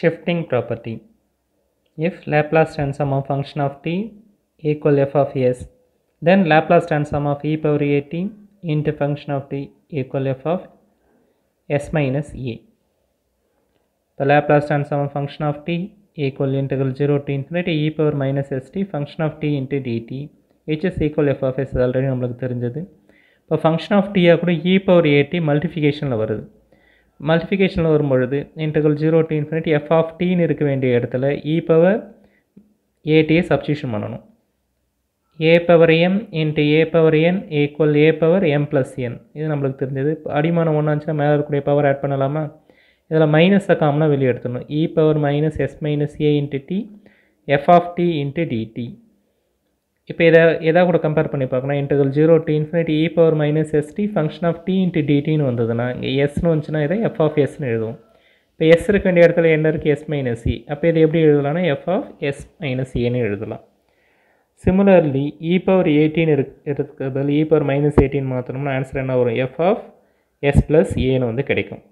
shifting property. If Laplace transform of function of t equal f of s, then Laplace transform of e power at into function of t equal f of s minus a. The Laplace transform of function of t equal integral 0 to infinity e power minus st function of t into dt which is equal f of s already நம்மளுக்கு தெரிஞ்சது இப்போ function of டீயாக கூட e power ஏடி மல்டிஃபிகேஷனில் வருது மல்டிஃபிகேஷனில் வரும்பொழுது integral zero to infinity F of டீன்னு இருக்க வேண்டிய இடத்துல இ பவர் ஏடியை சப்ஸ்டியூஷன் பண்ணணும் A power M into A power N equal A power M plus N இது நம்மளுக்கு தெரிஞ்சது இப்போ அடிமானம் ஒன்றா இருந்துச்சுன்னா மேலே இருக்கக்கூடிய பவர் ஆட் பண்ணலாமா இதில் மைனஸை காமனாக வெளியே எடுத்துடணும் e power minus S minus A into T F of T into DT இப்போ இதை எதாவது கூட கம்பேர் பண்ணி பார்க்கணும் integral zero to infinity e power minus ST function of T into டிடின்னு வந்ததுன்னா இங்கே எஸ்னு வந்துச்சுன்னா இதை எஃப் ஆஃப் எஸ்னு எழுதுவோம் இப்போ எஸ் இருக்க வேண்டிய இடத்துல என்ன இருக்குது எஸ் மைனஸ் சி அப்போ இதை எப்படி எழுதலாம்னா எஃப் ஆஃப் எஸ் மைனஸ் ஏன்னு எழுதலாம் சிமிலர்லி இ பவர் எயிட்டீன் இருக்கு இருக்கிற பதில் இ பவர் மைனஸ் எயிட்டீன் மாற்றணும்னா ஆன்சர் என்ன வரும் எஃப் ஆஃப் எஸ் ப்ளஸ் ஏன்னு வந்து கிடைக்கும்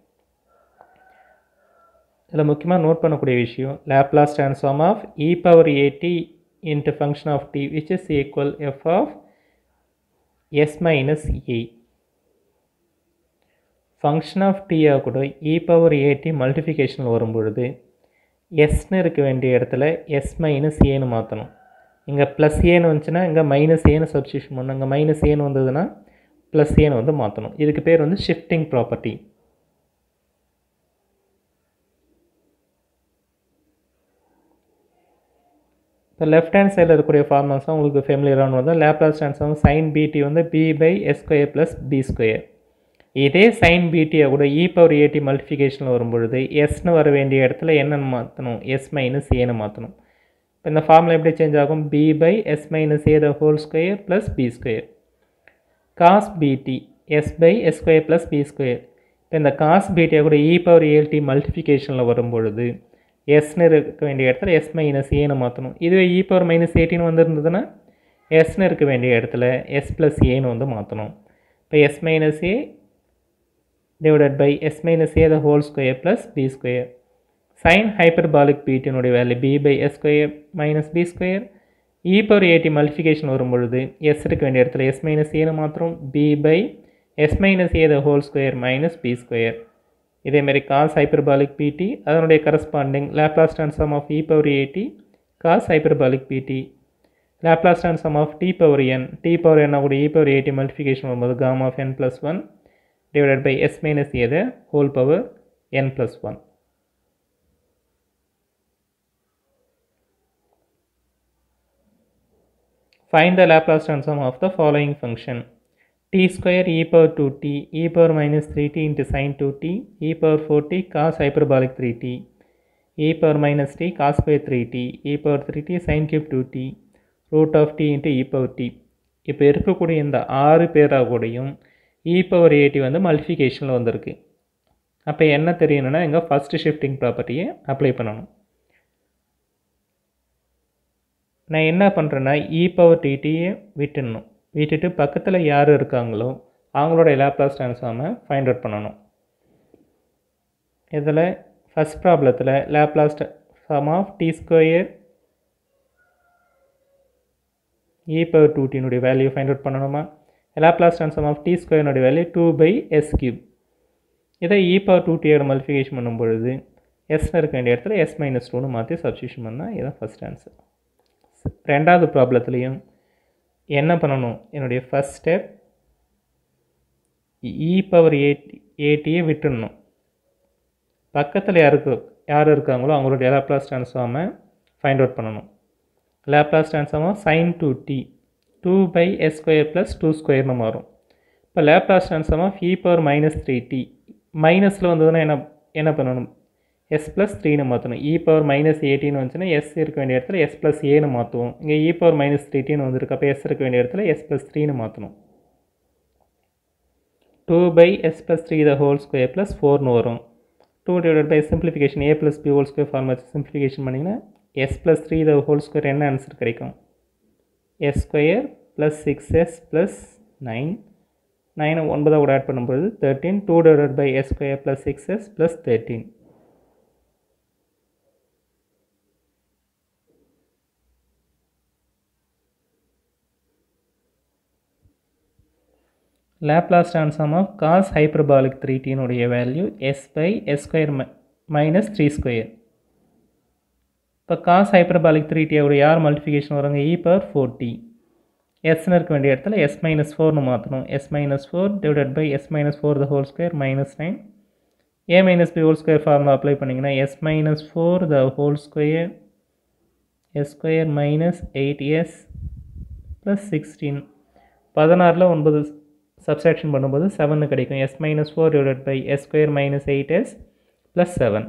இதில் முக்கியமாக நோட் பண்ணக்கூடிய விஷயம் Laplace transform of e power AT into function of t which is equal f of s minus a function of t ஆக கூட e power at மல்டிஃபிகேஷனில் வரும்பொழுது எஸ்னு இருக்க வேண்டிய இடத்துல எஸ் மைனஸ் ஏன்னு மாற்றணும் இங்கே ப்ளஸ் ஏன்னு வந்துச்சுன்னா இங்கே மைனஸ் ஏன்னு சப்ஸ்டியூஷன் பண்ணணும் இங்கே மைனஸ் ஏன்னு வந்ததுன்னா ப்ளஸ் ஏன்னு வந்து மாற்றணும் இதுக்கு பேர் வந்து ஷிஃப்டிங் ப்ராப்பர்ட்டி இப்போ லெஃப்ட் ஹேண்ட் சைடில் இருக்கக்கூடிய ஃபார்மல்ஸ் தான் உங்களுக்கு ஃபெமிலியரான வந்து லேப்லாஸ் ட்ரான்ஸ்ஃபார்ம் சைன் பிடி வந்து B by S square plus B square இதே சைன் பிடியை கூட இ பவர் ஏடி மல்டிஃபிகேஷனில் வரும்பொழுது எஸ்னு வர வேண்டிய இடத்துல என்னென்னு மாற்றணும் எஸ் மைனஸ் ஏன்னு மாற்றணும் இப்போ இந்த ஃபார்மில் எப்படி சேஞ்ச் ஆகும் B by S minus A the whole square plus B square cos BT S by S square plus B square இப்போ இந்த காஸ் பிடியை கூட இ பவர் ஏஎல்டி மல்டிஃபிகேஷனில் வரும்பொழுது எஸ்னு இருக்க வேண்டிய இடத்துல எஸ் மைனஸ் ஏன்னு மாற்றணும் இதுவே இ பவர் மைனஸ் எயிட்டின் வந்துருந்ததுன்னா எஸ்னு இருக்க வேண்டிய இடத்துல எஸ் ப்ளஸ் ஏன்னு வந்து மாற்றணும் இப்போ S minus A divided by S minus A the whole square plus B square sine hyperbolic பீட்டினுடைய value B by S square minus B square e power AT multiplication வரும்பொழுது எஸ் இருக்க வேண்டிய இடத்துல எஸ் மைனஸ் ஏன்னு மாத்திரம் B by S minus A the whole square minus B square இதேமாரி cos hyperbolic BT அதனுடைய corresponding Laplace transform of e power AT cos hyperbolic BT Laplace transform of T power N T power என்ன கூட e power AT multiplication வரும்போது gamma of N plus one divided by S minus A the whole power N plus one Find the Laplace transform of the following function t square e power 2t e power minus 3t into sin 2t e power 4t cos hyperbolic 3t e power minus t cos square 3t e power 3t sin cube 2t root of t into e power t இப்போ இருக்கக்கூடிய இந்த ஆறு பேராக கூடயும் இ power ஏடி வந்து மல்டிஃபிகேஷனில் வந்திருக்கு அப்போ என்ன தெரியணும்னா எங்கள் ஃபஸ்ட்டு ஷிஃப்டிங் ப்ராப்பர்ட்டியை அப்ளை பண்ணணும் நான் என்ன பண்ணுறேன்னா இ பவர் டிடியை விட்டுடணும் விட்டுட்டு பக்கத்தில் யார் இருக்காங்களோ அவங்களோட லேப்லாஸ் ட்ரான்ஸ்ஃபார்மை ஃபைண்ட் அவுட் பண்ணணும் இதில் ஃபஸ்ட் ப்ராப்ளத்தில் Laplace form of T square e power two டினுடைய வேல்யூ ஃபைண்ட் அவுட் பண்ணணுமா லேப்லாஸ் ட்ரான்ஸ்ஃபார்ம் ஆஃப் டி ஸ்கொயர்னுடைய value two by S cube இதை இ பவர் டூ டியோட மல்டிஃபிகேஷன் பண்ணும்பொழுது எஸ்னு இருக்க வேண்டிய இடத்துல எஸ் மைனஸ் டூன்னு மாற்றி சப்ஸ்டியூஷன் பண்ணால் இதுதான் ஃபஸ்ட் ஆன்சர் ரெண்டாவது ப்ராப்ளத்துலேயும் என்ன பண்ணணும் என்னுடைய first step e power AT ஏடியை விட்டுடணும் பக்கத்தில் யாருக்கு யார் இருக்காங்களோ அவங்களுடைய லேப்லாஸ் ட்ரான்ஸ்ஃபார்மை ஃபைண்ட் அவுட் பண்ணணும் லேப்லாஸ் ட்ரான்ஸ்ஃபார்மாக sine two T two by S square plus two ஸ்கொயர்னு மாறும் இப்போ லேப்லாஸ் ட்ரான்ஸ்ஃபார்மாக e power minus three T மைனஸில் வந்ததுன்னா என்ன என்ன பண்ணணும் எஸ் ப்ளஸ் த்ரீன்னு மாற்றணும் இ பவர் மைனஸ் எயிட்டின்னு வந்துச்சுன்னா எஸ் இருக்க வேண்டிய இடத்துல எஸ் ப்ளஸ் ஏன்னு மாற்றுவோம் இங்கே இ பவர் மைனஸ் த்ரீட்டின்னு வந்திருக்கு அப்போ எஸ் இருக்க வேண்டிய இடத்துல எஸ் ப்ளஸ் த்ரீன்னு மாற்றணும் two by S plus three the whole square plus ஃபோர்னு வரும் two divide by simplification A plus B whole square form வச்சு சிம்பிளிஃபிகேஷன் பண்ணிங்கன்னா S plus three the whole square என்ன ஆன்சர் கிடைக்கும் S square plus six S plus nine நைனை ஒன்பதாக கூட add பண்ணும்போது thirteen two divide by S square plus six S plus thirteen Laplace transform of cos hyperbolic three டீனுடைய value S by S square minus three square இப்போ cos hyperbolic three டீயோட யார் multiplication வருங்க e power four D எஸ்ன்னு இருக்க வேண்டிய இடத்துல S minus ஃபோர்னு மாற்றணும் S minus four divided by S minus four the whole square minus nine A minus B whole square formula apply பண்ணிங்கன்னா S minus four the whole square S square minus eight S plus sixteen பதினாறில் ஒன்பது subtraction பண்ணும்போது seven கிடைக்கும் S minus four divided by S square minus eight S plus seven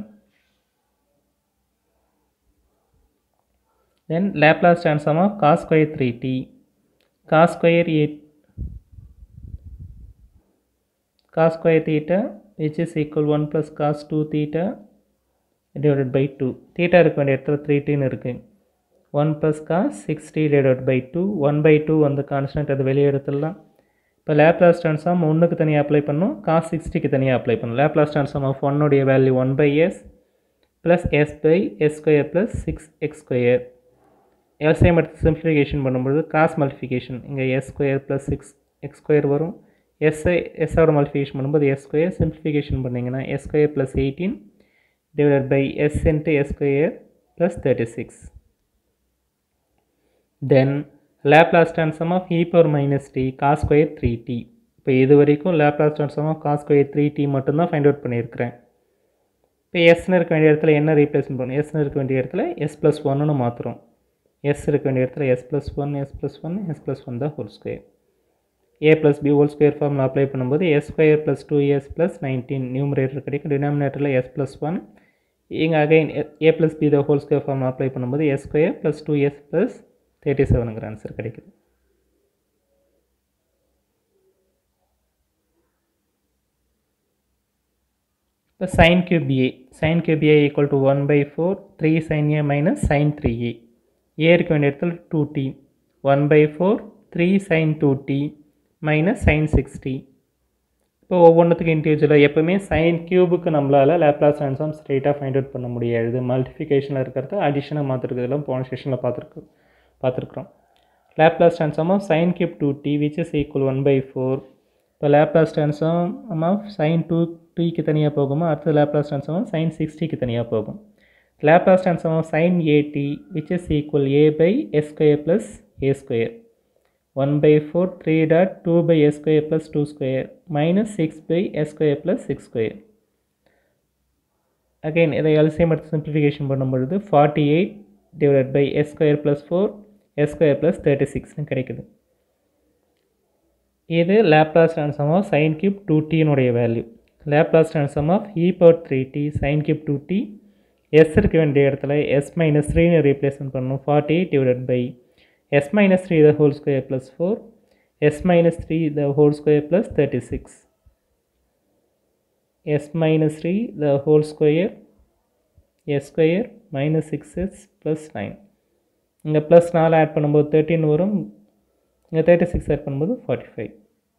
then Laplace transform of cos square three T cos square eight cos square theta which is equal 1 plus cos 2 theta divided by 2 theta இருக்க வேண்டிய இடத்துல 3tன்னு இருக்கு 1 plus cos 6t divided by 2 1 by 2 வந்து constant அது வெளியே எடுத்துடலாம் இப்போ Laplace transform ஒன்றுக்கு தனியாக அப்ளை பண்ணணும் காஸ் சிக்ஸ்டிக்கு தனியாக அப்ளை பண்ணணும் லேப்லாஸ் ட்ரான்ஸ்ஃபார்ம் ஆஃப் ஒன்னுடைய value one by S plus s by S square plus six x square LCM எடுத்து சிம்பிளிஃபிகேஷன் பண்ணும்போது காஸ் மல்டிஃபிகேஷன் இங்கே s square plus six x square வரும் எஸ்ஐ எஸ்ஸோட மல்டிஃபிகேஷன் பண்ணும்போது எஸ் ஸ்கொயர் சிம்பிளிஃபிகேஷன் பண்ணிங்கன்னா s square plus eighteen divided by s into s square plus thirty six then Laplace transform of e power minus t cos square three t இப்போ இது வரைக்கும் Laplace transform of cos square three t மட்டும்தான் find out பண்ணியிருக்கிறேன் இப்போ எஸ்ன்னு இருக்க வேண்டிய இடத்துல என்ன ரீப்ளேஸ்மெண்ட் பண்ணணும் எஸ்ன்னு இருக்க வேண்டிய இடத்துல எஸ் ப்ளஸ் ஒன்னு மாற்றுறோம் எஸ் இருக்க வேண்டிய இடத்துல S plus one s plus one s plus one தான் whole square a plus B whole square ஃபார்மில் அப்ளை பண்ணும்போது s square plus two s plus nineteen numerator கிடைக்கும் டினாமினேட்டரில் எஸ் ப்ளஸ் ஒன் இங்கே again a plus b the whole square ஃபார்மில் apply பண்ணும்போது s square plus two s plus thirty செவனுங்கிற answer கிடைக்குது இப்போ sine cube a sine cube a equal to one by four three sine a minus sine three a a இருக்க வேண்டிய இடத்துல two t one by four three sine two t minus sine six t இப்போ ஒவ்வொன்றுத்துக்கு இண்டிவிஜுவலாக எப்போவுமே சைன் க்யூபுக்கு நம்மளால் லேப்லாஸ் ட்ரான்ஸ்ஃபார்ம் ஸ்ட்ரெயிட்டாக ஃபைண்ட் அவுட் பண்ண முடியாது மல்டிஃபிகேஷனில் இருக்கிறது அடிஷனாக மாற்றிருக்கிறதுலாம் போன செஷனில் பார்த்துருக்கு பார்த்துருக்குறோம் Laplace transform of sine cube two t which is equal one by four இப்போ Laplace transform of sine two டிக்கு தனியாக போகுமோ அடுத்து லேப்லாஸ் ட்ரான்ஸ்ஃபார்ம் ஆஃப் சைன் சிக்ஸ்டிக்கு தனியாக போகும் Laplace transform of sine a t which is equal a by S square plus a square 1 by 4 3 dot 2 by s square plus 2 square minus 6 by s square plus 6 square again இதை LCM எடுத்து simplification பண்ணும்பொழுது 48 divided by s square plus 4 s square plus 36 கிடைக்குது இது Laplace transform of sine cube two டீனுடைய value Laplace transform of e power three t sine cube two t s இருக்க வேண்டிய இடத்துல S minus த்ரீன்னு replacement பண்ணணும் forty eight divided by s minus 3 the whole square plus 4 s minus 3 the whole square plus 36 s minus 3 the whole square s square minus 6s plus 9 இங்கே plus நாலு add பண்ணும்போது thirteen வரும் இங்கே thirty six add பண்ணும்போது forty five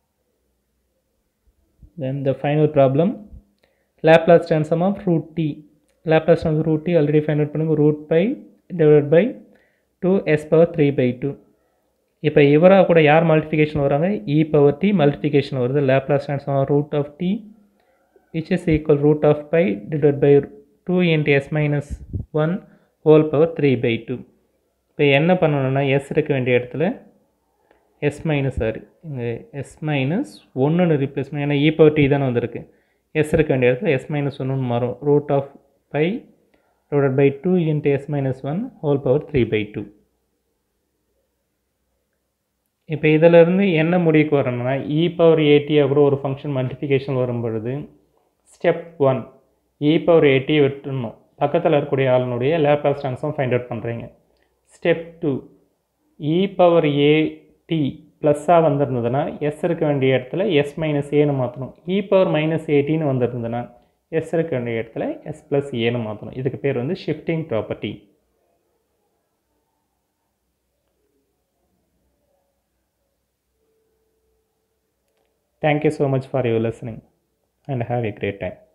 then the final problem Laplace transform of root t Laplace trans root t already find out பண்ணுங்க root by divide by two s power three by two இப்போ இவராக கூட யார் multiplication வராங்க e power t multiplication வருது Laplace transform root of t which is equal root of by divide by two into s minus one whole power three by two இப்போ என்ன பண்ணணும்னா s இருக்க வேண்டிய இடத்துல எஸ் மைனஸ் சாரி இங்கே s minus ஒன்றுன்னு replacement ஏன்னா இ பவர் டி தானே வந்திருக்கு எஸ் இருக்க வேண்டிய இடத்துல எஸ் மைனஸ் ஒன்றுன்னு மாறும் root of by divided by 2 into s minus 1 whole power 3 by 2 இப்போ இதிலிருந்து என்ன முடிவுக்கு வரணும்னா இ பவர் ஏடி கூட ஒரு ஃபங்க்ஷன் மல்டிஃபிகேஷன் வரும் பொழுது step one e power a t விட்டுடணும் பக்கத்தில் இருக்கக்கூடிய ஆளுனுடைய லேப்லாஸ் ட்ரான்ஸ்ஃபார்ம் ஃபைண்ட் அவுட் பண்ணுறீங்க step two e power a t ப்ளஸ்ஸாக வந்திருந்ததுன்னா எஸ் இருக்க வேண்டிய இடத்துல எஸ் மைனஸ் ஏன்னு மாற்றணும் இ பவர் மைனஸ் ஏடின்னு வந்திருந்ததுன்னா எஸ் இருக்க வேண்டிய இடத்துல எஸ் ப்ளஸ் ஏன்னு மாற்றணும் இதுக்கு பேர் வந்து shifting property Thank you so much for your listening and have a great time.